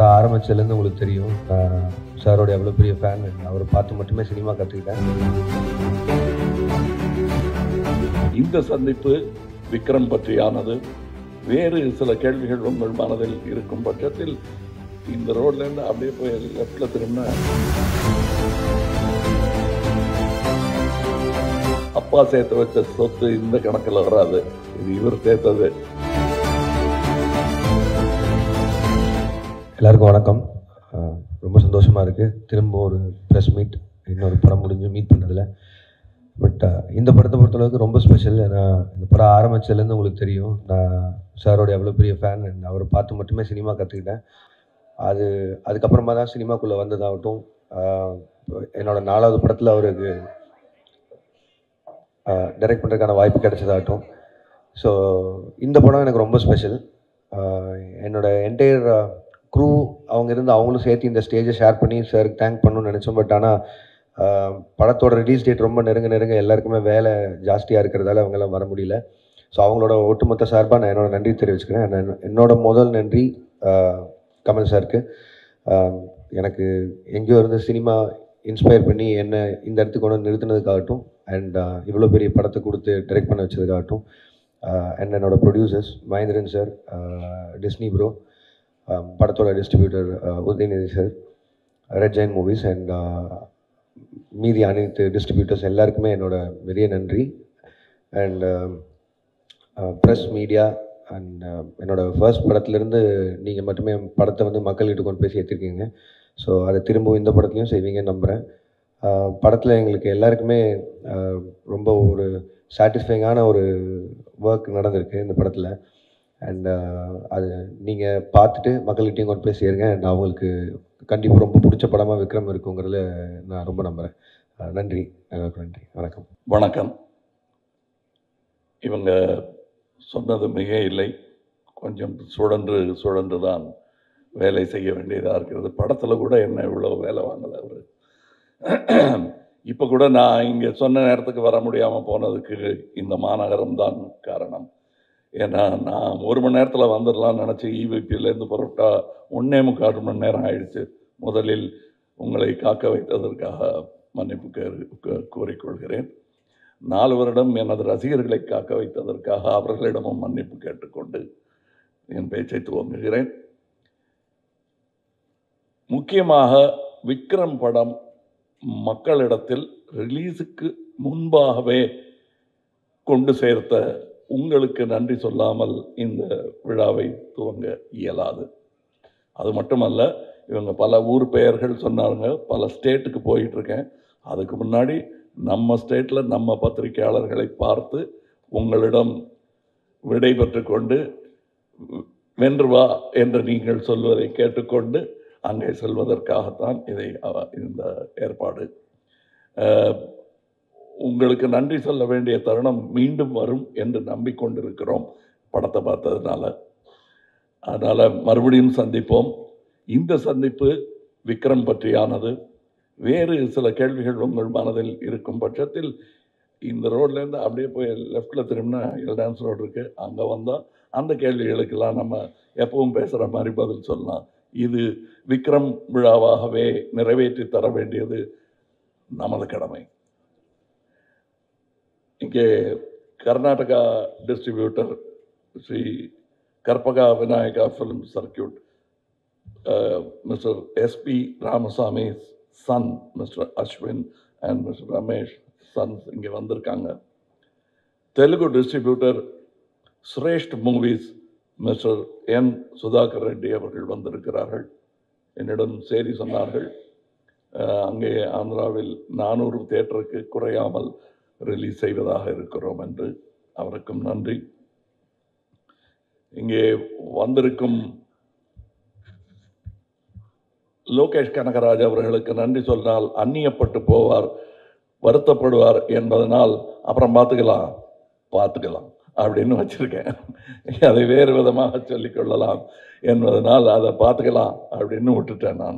படம் ஆரம்பிச்சதுலேருந்து உங்களுக்கு தெரியும் நான் சாரோட எவ்வளோ பெரிய ஃபேன் அவரை பார்த்து மட்டுமே சினிமா கற்றுக்கிட்டேன் இந்த சந்திப்பு விக்ரம் பற்றியானது வேறு சில கேள்விகள் உங்கள் மனதில் இருக்கும் பட்சத்தில் இந்த ரோட்ல இருந்து அப்படியே போய் லெஃப்ட்ல திரும்பினா அப்பா சேர்த்து வச்ச சொத்து இந்த கணக்கில் வராது இது இவர் சேர்த்தது எல்லாருக்கும் வணக்கம் அஹ் ரொம்ப சந்தோஷமாக இருக்குது திரும்ப ஒரு ப்ரெஸ் மீட் இன்னொரு படம் முடிஞ்சு மீட் பண்ணுறதுல பட் இந்த படத்தை பொறுத்தளவுக்கு ரொம்ப ஸ்பெஷல் ஏன்னா இந்த படம் ஆரம்பிச்சதுலேருந்து உங்களுக்கு தெரியும் நான் சாரோட எவ்வளோ பெரிய ஃபேன் அவரை பார்த்து மட்டுமே சினிமா கற்றுக்கிட்டேன் அது அதுக்கப்புறமா தான் சினிமாக்குள்ளே வந்ததாகட்டும் அஹ் என்னோட நாலாவது படத்தில் அவருக்கு டைரக்ட் பண்ணுறதுக்கான வாய்ப்பு கிடைச்சதாகட்டும் ஸோ இந்த படம் எனக்கு ரொம்ப ஸ்பெஷல் என்னோட என்டையர் க்ரூ அவங்க இருந்து அவங்களும் சேர்த்து இந்த ஸ்டேஜை ஷேர் பண்ணி சாருக்கு தேங்க் பண்ணணும்னு நினச்சோம் பட் ஆனால் படத்தோட ரிலீஸ் டேட் ரொம்ப நெருங்க நெருங்க எல்லாருக்குமே வேலை ஜாஸ்தியாக இருக்கிறதால அவங்கெல்லாம் வர முடியல ஸோ அவங்களோட ஒட்டுமொத்த சார்பாக நான் என்னோட நன்றி தெரிவிச்சுக்கிறேன் நான் என்னோட முதல் நன்றி ஆஹ் கமல் சாருக்கு ஆஹ் எனக்கு எங்கேயோ இருந்து சினிமா இன்ஸ்பயர் பண்ணி என்ன இந்த இடத்துக்கு கொண்டு வந்து நிறுத்தினதுக்காகட்டும் அண்ட் இவ்வளோ பெரிய படத்தை கொடுத்து டைரக்ட் பண்ண வச்சதுக்காகட்டும் அண்ட் என்னோட producers Mahendran sir Disney bro படத்தோட distributor Udhayanidhi sir Red Giant Movies and மீதி அனைத்து டிஸ்ட்ரிபியூட்டர்ஸ் எல்லாருக்குமே என்னோட பெரிய நன்றி அண்ட் ப்ரெஸ் மீடியா அண்ட் என்னோட ஃபர்ஸ்ட் படத்துலேருந்து நீங்கள் மட்டுமே என் படத்தை வந்து மக்கள்கிட்ட கொண்டு போய் சேர்த்துருக்கீங்க ஸோ அதை திரும்பவும் இந்த படத்துலையும் செய்வீங்கன்னு நம்புகிறேன் படத்தில் எங்களுக்கு எல்லாருக்குமே ஆஹ் ரொம்ப ஒரு சாட்டிஸ்ஃபைங்கான ஒரு ஒர்க் நடந்திருக்கு இந்த படத்தில் அண்ட் அது நீங்கள் பார்த்துட்டு மக்கள்கிட்டையும் கொண்டு போய் சேருங்க அண்ட் அவங்களுக்கு கண்டிப்பாக ரொம்ப பிடிச்ச படமாக விக்ரம் இருக்குங்கிறதுல நான் ரொம்ப நம்புகிறேன் நன்றி எல்லாருக்கும் நன்றி வணக்கம் வணக்கம் இவங்க சொன்னது மிக இல்லை கொஞ்சம் சுழன்று சுழன்று தான் வேலை செய்ய வேண்டியதாக இருக்கிறது படத்தில் கூட என்ன இவ்வளோ வேலை வாங்கலை அவர் இப்போ கூட நான் இங்கே சொன்ன நேரத்துக்கு வர முடியாமல் போனதுக்கு இந்த மாநகரம் தான் காரணம் ஏன்னா நான் ஒரு மணி நேரத்தில் வந்துடலாம்னு நினச்சி இவிபியிலேருந்து புறப்பட்டா ஒன்றே முக்கால் மணி நேரம் ஆயிடுச்சு முதலில் உங்களை காக்க வைத்ததற்காக மன்னிப்பு கேறு- கே- கூறிக்கொள்கிறேன் நாலு வருடம் எனது ரசிகர்களை காக்க வைத்ததற்காக அவர்களிடமும் மன்னிப்பு கேட்டுக்கொண்டு என் பேச்சை துவங்குகிறேன் முக்கியமாக விக்ரம் படம் மக்களிடத்தில் ரிலீஸுக்கு முன்பாகவே கொண்டு சேர்த்த உங்களுக்கு நன்றி சொல்லாமல் இந்த விழாவை துவங்க இயலாது அது மட்டுமல்ல இவங்க பல ஊர் பெயர்கள் சொன்னாங்க பல ஸ்டேட்டுக்கு போயிட்டு இருக்கேன் அதுக்கு முன்னாடி நம்ம ஸ்டேட்டில் நம்ம பத்திரிகையாளர்களை பார்த்து உங்களிடம் விடை பெற்று கொண்டு வென்று வா என்று நீங்கள் சொல்வதை கேட்டுக்கொண்டு அங்கே செல்வதற்காகத்தான் இதை அவ- இந்த ஏற்பாடு அஹ், உங்களுக்கு நன்றி சொல்ல வேண்டிய தருணம் மீண்டும் வரும் என்று நம்பிக்கொண்டிருக்கிறோம் படத்தை பார்த்ததுனால அதனால் மறுபடியும் சந்திப்போம் இந்த சந்திப்பு விக்ரம் பற்றியானது வேறு சில கேள்விகள் உங்கள் மனதில் இருக்கும் பட்சத்தில் இந்த ரோட்லேருந்து அப்படியே போய் லெஃப்டில் திரும்பினா எல்டான்ஸ் ரோடு இருக்குது அங்கே வந்தால் அந்த கேள்விகளுக்கெல்லாம் நம்ம எப்பவும் பேசுகிற மாதிரி பதில் சொல்லலாம் இது விக்ரம் விழாவாகவே நிறைவேற்றி தர வேண்டியது நமது கடமை இங்கே Karnataka distributor Sri Karpaga Vinayaga film circuit mister SP Ramasamy son mister Ashwin and mister Ramesh sons இங்கே வந்திருக்காங்க Telugu distributor Sresht movies mister N Sudhakar Reddy அவர்கள் வந்திருக்கிறார்கள் என்னிடம் செய்தி சொன்னார்கள் அஹ், அங்கே ஆந்திராவில் நானூறு தேட்டருக்கு குறையாமல் ரிலீஸ் செய்வதாக இருக்கிறோம் என்று அவருக்கும் நன்றி இங்கே வந்திருக்கும் லோகேஷ் கனகராஜ் அவர்களுக்கு நன்றி சொன்னால் அந்நியப்பட்டு போவார் வருத்தப்படுவார் என்பதனால் அப்புறம் பார்த்துக்கலாம் பார்த்துக்கலாம் அப்படின்னு வச்சிருக்கேன் அதை வேறு விதமாக சொல்லிக் கொள்ளலாம் என்பதனால் அதை பார்த்துக்கலாம் அப்படின்னு விட்டுட்டேன் நான்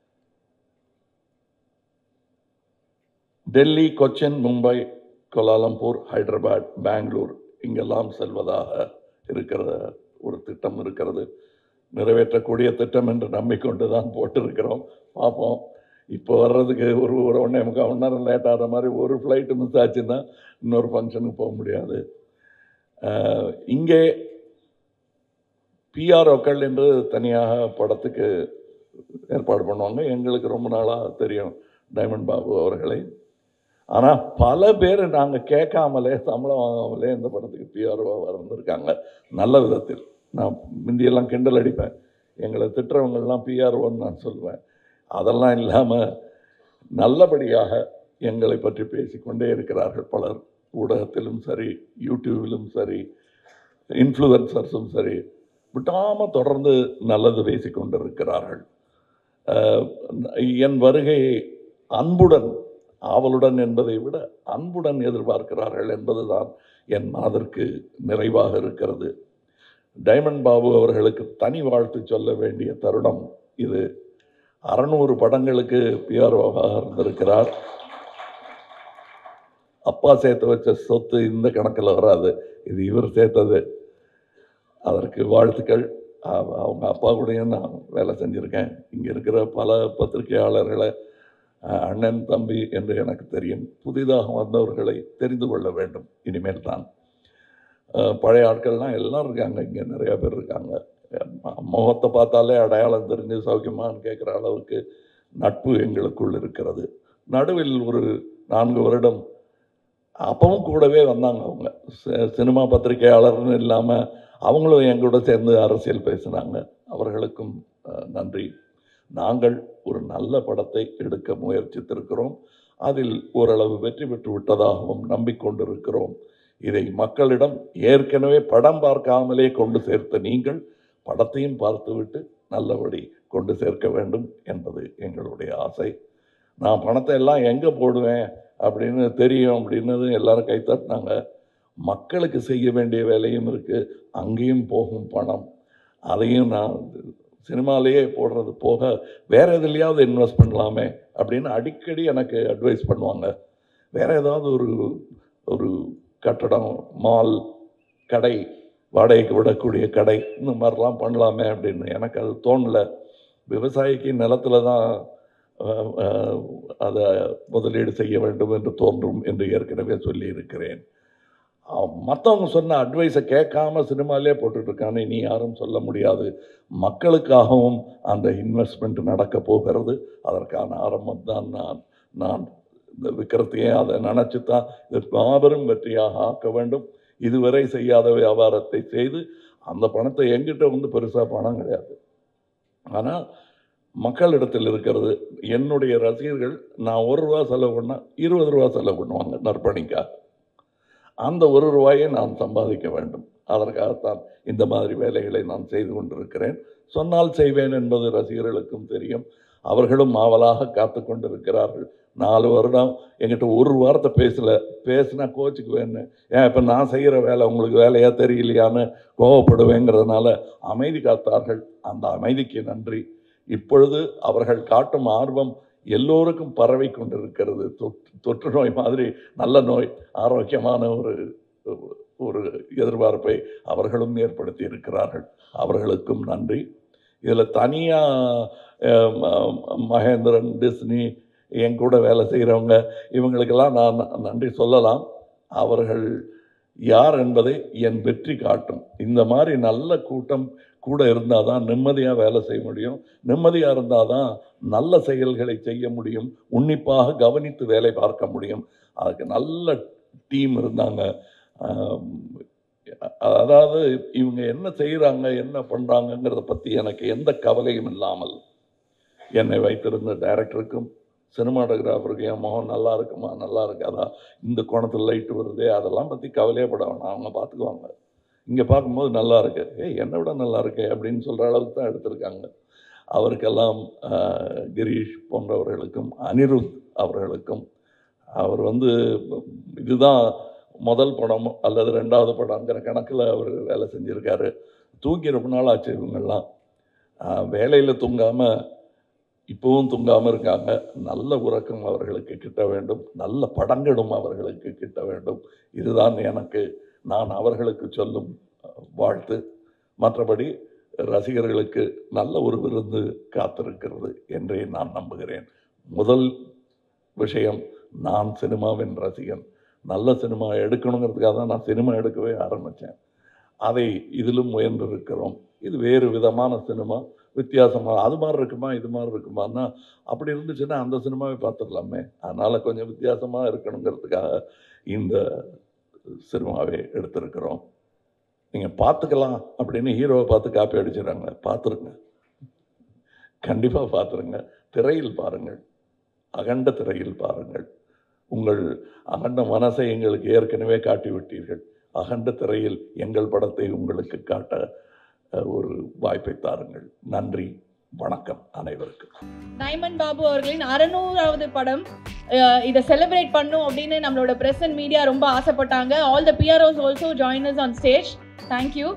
டெல்லி கொச்சின் மும்பை கோலாலம்பூர் ஹைதராபாத் பெங்களூர் இங்கெல்லாம் செல்வதாக இருக்கிற ஒரு திட்டம் இருக்கிறது நிறைவேற்றக்கூடிய திட்டம் என்று நம்பிக்கொண்டு தான் போட்டிருக்கிறோம் பார்ப்போம் இப்போ வர்றதுக்கு ஒரு ஒரு ஒன்றே முக்கால் மணி நேரம் லேட் ஆகிற மாதிரி ஒரு ஃப்ளைட்டு மிஸ் ஆச்சுன்னா இன்னொரு ஃபங்க்ஷனுக்கு போக முடியாது அஹ், இங்கே பிஆர்ஓக்கள் என்று தனியாக படத்துக்கு ஏற்பாடு பண்ணுவாங்க எங்களுக்கு ரொம்ப நாளாக தெரியும் டைமண்ட் பாபு அவர்களை ஆனால் பல பேர் நாங்கள் கேட்காமலே சம்பளம் வாங்காமலே இந்த படத்துக்கு பிஆர்ஓவாக இருந்திருக்காங்க நல்ல விதத்தில் நான் முந்தியெல்லாம் கிண்டல் அடிப்பேன் எங்களை திட்டுறவங்கெல்லாம் பிஆர்ஓன்னு நான் சொல்லுவேன் அதெல்லாம் இல்லாமல் நல்லபடியாக எங்களை பற்றி பேசிக்கொண்டே இருக்கிறார்கள் பலர் ஊடகத்திலும் சரி யூடியூபிலும் சரி இன்ஃப்ளூயன்சர்ஸும் சரி விட்டாமல் தொடர்ந்து நல்லது பேசிக்கொண்டிருக்கிறார்கள் அஹ், என் வருகையை அன்புடன் ஆவலுடன் என்பதை விட அன்புடன் எதிர்பார்க்கிறார்கள் என்பதுதான் என் மனதிற்கு நிறைவாக இருக்கிறது டைமண்ட் பாபு அவர்களுக்கு தனி வாழ்த்து சொல்ல வேண்டிய தருணம் இது அறநூறு படங்களுக்கு பிஆர்ஓவாக இருந்திருக்கிறார் அப்பா சேர்த்து வச்ச சொத்து இந்த கணக்கில் வராது இது இவர் சேர்த்தது அதற்கு வாழ்த்துக்கள் அவ- அவங்க அப்பா கூடயும் நான் வேலை செஞ்சுருக்கேன் இங்கே இருக்கிற பல பத்திரிகையாளர்களை அஹ், அண்ணன் தம்பி என்று எனக்கு தெரியும் புதிதாக வந்தவர்களை தெரிந்து கொள்ள வேண்டும் இனிமேல் தான் அஹ், பழைய ஆட்கள்லாம் எல்லாம் இருக்காங்க இங்கே நிறையா பேர் இருக்காங்க அஹ், முகத்தை பார்த்தாலே அடையாளம் தெரிஞ்சு சௌக்கியமான்னு கேட்குற அளவுக்கு நட்பு எங்களுக்குள் இருக்கிறது நடுவில் ஒரு நான்கு வருடம் அப்பவும் கூடவே வந்தாங்க அவங்க சி- சினிமா பத்திரிகையாளர்னு இல்லாமல் அவங்களும் என் கூட சேர்ந்து அரசியல் பேசினாங்க அவர்களுக்கும் அஹ், நன்றி நாங்கள் ஒரு நல்ல படத்தை எடுக்க முயற்சித்திருக்கிறோம் அதில் ஓரளவு வெற்றி பெற்று விட்டதாகவும் நம்பிக்கொண்டிருக்கிறோம் இதை மக்களிடம் ஏற்கனவே படம் பார்க்காமலே கொண்டு சேர்த்த நீங்கள் படத்தையும் பார்த்துவிட்டு நல்லபடி கொண்டு சேர்க்க வேண்டும் என்பது எங்களுடைய ஆசை நான் பணத்தை எல்லாம் எங்கே போடுவேன் அப்படின்னு தெரியும் அப்படின்னது எல்லாரும் கைத்தட்டினாங்க மக்களுக்கு செய்ய வேண்டிய வேலையும் இருக்குது அங்கேயும் போகும் பணம் அதையும் நான் சினிமாலேயே போடுறது போக வேறு எதுலையாவது இன்வெஸ்ட் பண்ணலாமே அப்படின்னு அடிக்கடி எனக்கு அட்வைஸ் பண்ணுவாங்க வேறு ஏதாவது ஒரு ஒரு கட்டடம் மால் கடை வாடகைக்கு விடக்கூடிய கடை இந்த மாதிரிலாம் பண்ணலாமே அப்படின்னு எனக்கு அது தோணலை விவசாயிக்கு நிலத்துல தான் அஹ், அஹ், அதை முதலீடு செய்ய வேண்டும் என்று தோன்றும் என்று ஏற்கனவே சொல்லியிருக்கிறேன் மற்றவங்க சொன்ன அட்வைஸை கேட்காம சினிமாலே போட்டுட்ருக்கானே நீ யாரும் சொல்ல முடியாது மக்களுக்காகவும் அந்த இன்வெஸ்ட்மெண்ட் நடக்க போகிறது அதற்கான ஆரம்பம் தான் நான் நான் இந்த விக்கிரத்தையே அதை நினச்சி தான் இது மாபெரும் வெற்றியாக ஆக்க வேண்டும் இதுவரை செய்யாத வியாபாரத்தை செய்து அந்த பணத்தை எங்கிட்ட வந்து பெருசாக பணம் கிடையாது ஆனால் மக்களிடத்தில் இருக்கிறது என்னுடைய ரசிகர்கள் நான் ஒரு ரூபா செலவு பண்ணால் இருபது ரூபா செலவு பண்ணுவாங்க நற்பணிக்காக அந்த ஒரு ரூபாயை நான் சம்பாதிக்க வேண்டும் அதற்காகத்தான் இந்த மாதிரி வேலைகளை நான் செய்து கொண்டிருக்கிறேன் சொன்னால் செய்வேன் என்பது ரசிகர்களுக்கும் தெரியும் அவர்களும் ஆவலாக காத்து கொண்டிருக்கிறார்கள் நாலு வருடம் என்கிட்ட ஒரு வார்த்தை பேசல பேசினா கோச்சுக்குவேன்னு ஏன் இப்போ நான் செய்கிற வேலை உங்களுக்கு வேலையாக தெரியலையான்னு கோவப்படுவேங்கிறதுனால அமைதி காத்தார்கள் அந்த அமைதிக்கு நன்றி இப்பொழுது அவர்கள் காட்டும் ஆர்வம் எல்லோருக்கும் பரவி கொண்டிருக்கிறது தொற்று தொற்று நோய் மாதிரி நல்ல நோய் ஆரோக்கியமான ஒரு ஒரு எதிர்பார்ப்பை அவர்களும் ஏற்படுத்தி இருக்கிறார்கள் அவர்களுக்கும் நன்றி இதில் தனியாக மகேந்திரன் டிஸ்னி என் கூட வேலை செய்கிறவங்க இவங்களுக்கெல்லாம் நான் நன்றி சொல்லலாம் அவர்கள் யார் என்பதை என் வெற்றி காட்டும் இந்த மாதிரி நல்ல கூட்டம் கூட இருந்தால் தான் நிம்மதியாக வேலை செய்ய முடியும் நிம்மதியாக இருந்தால் தான் நல்ல செயல்களை செய்ய முடியும் உன்னிப்பாக கவனித்து வேலை பார்க்க முடியும் அதுக்கு நல்ல டீம் இருந்தாங்க ஆம், அதாவது இவங்க என்ன செய்கிறாங்க என்ன பண்ணுறாங்கங்கிறத பற்றி எனக்கு எந்த கவலையும் இல்லாமல் என்னை வைத்திருந்த டைரக்டருக்கும் சினிமாட்டோகிராஃபருக்கு என் முகம் நல்லா இருக்குமா நல்லா இருக்காதா இந்த கோணத்தில் லைட்டு வருதே அதெல்லாம் பற்றி கவலையே பட வேணாம் அவங்க பார்த்துக்குவாங்க இங்கே பார்க்கும்போது நல்லா இருக்கு ஏய் என்னை விட நல்லா இருக்கே அப்படின்னு சொல்கிற அளவுக்கு தான் எடுத்திருக்காங்க அவருக்கெல்லாம் ஆஹ், கிரீஷ் போன்றவர்களுக்கும் அனிருத் அவர்களுக்கும் அவர் வந்து இதுதான் முதல் படம் அல்லது ரெண்டாவது படங்கிற கணக்கில் அவர் வேலை செஞ்சுருக்காரு தூங்கி ரொம்ப நாள் ஆச்சு இவங்கெல்லாம் வேலையில் தூங்காமல் இப்போவும் தூங்காமல் இருக்காங்க நல்ல உறக்கம் அவர்களுக்கு கிட்ட வேண்டும் நல்ல படங்களும் அவர்களுக்கு கிட்ட வேண்டும் இதுதான் எனக்கு நான் அவர்களுக்கு சொல்லும் அஹ், வாழ்த்து மற்றபடி ரசிகர்களுக்கு நல்ல ஒரு விருந்து காத்திருக்கிறது என்றே நான் நம்புகிறேன் முதல் விஷயம் நான் சினிமாவின் ரசிகன் நல்ல சினிமா எடுக்கணுங்கிறதுக்காக தான் நான் சினிமா எடுக்கவே ஆரம்பித்தேன் அதை இதிலும் முயன்றிருக்கிறோம் இது வேறு விதமான சினிமா வித்தியாசமாக அது மாதிரி இருக்குமா இது மாதிரி இருக்குமான்னா அப்படி இருந்துச்சுன்னா அந்த சினிமாவை பார்த்துடலாமே அதனால் கொஞ்சம் வித்தியாசமாக இருக்கணுங்கிறதுக்காக இந்த சினிமாவை எடுத்திருக்கிறோம் நீங்கள் பார்த்துக்கலாம் அப்படின்னு ஹீரோவை பார்த்து காப்பி அடிச்சிடறாங்க பார்த்துருங்க கண்டிப்பாக பார்த்துருங்க திரையில் பாருங்கள் அகண்ட திரையில் பாருங்கள் உங்கள் அகண்ட மனசை எங்களுக்கு ஏற்கனவே காட்டி விட்டீர்கள் அகண்ட திரையில் எங்கள் படத்தை உங்களுக்கு காட்ட அஹ், ஒரு வாய்ப்பை தாருங்கள் நன்றி வணக்கம் அனைவருக்கும் டைமண்ட் பாபு அவர்களின் அறநூறாவது படம் அஹ் இதை செலிப்ரேட் பண்ணும் அப்படின்னு நம்மளோட பிரஸ் அண்ட் மீடியா ரொம்ப ஆசைப்பட்டாங்க all the PROs also join us on stage thank you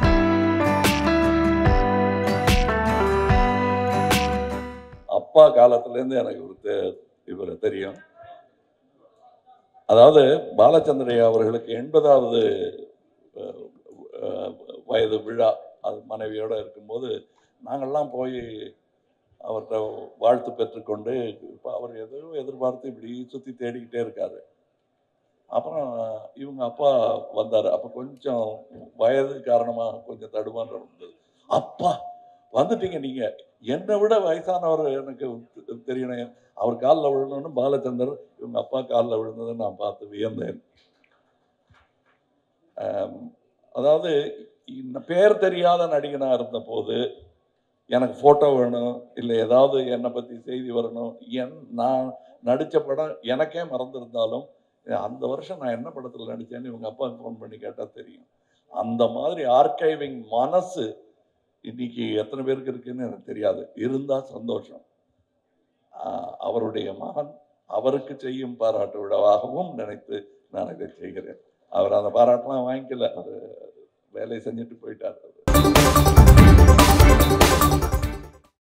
அப்பா காலத்துலேருந்து எனக்கு ஒரு தெ- இவரை தெரியும் அதாவது பாலச்சந்திரையா அவர்களுக்கு எண்பதாவது அஹ், அஹ், வயது விழா அது மனைவியோடு இருக்கும்போது நாங்கள்லாம் போய் அவர்கிட்ட வாழ்த்து பெற்றுக்கொண்டு இப்போ அவர் எதையோ எதிர்பார்த்து இப்படி சுற்றி தேடிக்கிட்டே இருக்காரு அப்புறம் இவங்க அப்பா வந்தார் அப்போ கொஞ்சம் வயது காரணமாக கொஞ்சம் தடுமாற்றம் இருந்தது அப்பா வந்துட்டீங்க நீங்கள் என்னை விட வயசானவர் எனக்கு தெ- தெரியணும் அவர் காலில் விழணும்னு பாலச்சந்தர் இவங்க அப்பா காலில் விழுந்ததை நான் பார்த்து வியந்தேன் ஆம், அதாவது இந்த பேர் தெரியாத நடிகனாக இருந்தபோது எனக்கு ஃபோட்டோ வேணும் இல்லை ஏதாவது என்னை பற்றி செய்தி வரணும் என் நான் நடித்த படம் எனக்கே மறந்துருந்தாலும் அந்த வருஷம் நான் என்ன படத்தில் நடித்தேன்னு இவங்க அப்பா ஃபோன் பண்ணி கேட்டால் தெரியும் அந்த மாதிரி ஆர்கைவிங் மனசு இன்னைக்கு எத்தனை பேருக்கு இருக்குன்னு எனக்கு தெரியாது இருந்தால் சந்தோஷம் ஆஹ் அவருடைய மகன் அவருக்கு செய்யும் பாராட்டு விழாவாகவும் நினைத்து நான் இதை செய்கிறேன் அவர் அந்த பாராட்டெலாம் வாங்கிக்கல அது வேலையை செஞ்சுட்டு போயிட்டார்